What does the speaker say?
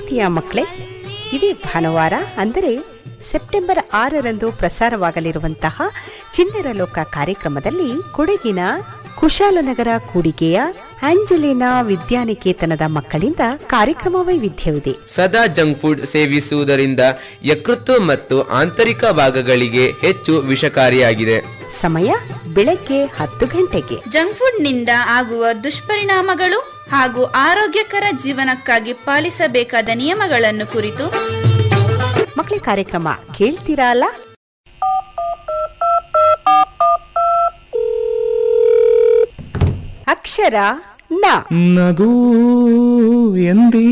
ಪ್ರೀತಿಯ ಮಕ್ಕಳೇ ಇದೇ ಭಾನುವಾರ ಅಂದರೆ ಸೆಪ್ಟೆಂಬರ್ ಆರರಂದು ಪ್ರಸಾರವಾಗಲಿರುವಂತಹ ಚಿಣ್ಣರ ಲೋಕ ಕಾರ್ಯಕ್ರಮದಲ್ಲಿ ಕೊಡಗಿನ ಕುಶಾಲನಗರ ಕೂಡಿಗೆಯ ಆಂಜಲಿನಾ ವಿದ್ಯಾನಿಕೇತನದ ಮಕ್ಕಳಿಂದ ಕಾರ್ಯಕ್ರಮ ವೈವಿಧ್ಯವಿದೆ ಸದಾ ಜಂಕ್ ಫುಡ್ ಸೇವಿಸುವುದರಿಂದ ಯಕೃತ್ತು ಮತ್ತು ಆಂತರಿಕ ಭಾಗಗಳಿಗೆ ಹೆಚ್ಚು ವಿಷಕಾರಿಯಾಗಿದೆ ಸಮಯ ಬೆಳಗ್ಗೆ ಹತ್ತು ಗಂಟೆಗೆ ಜಂಕ್ ಫುಡ್ ನಿಂದ ಆಗುವ ದುಷ್ಪರಿಣಾಮಗಳು ಹಾಗೂ ಆರೋಗ್ಯಕರ ಜೀವನಕ್ಕಾಗಿ ಪಾಲಿಸಬೇಕಾದ ನಿಯಮಗಳನ್ನು ಕುರಿತು ಮಕ್ಕಳ ಕಾರ್ಯಕ್ರಮ ಕೇಳ್ತೀರಾ ಅಲ್ಲ ಅಕ್ಷರ ನ ನಗು ಎಂದಿ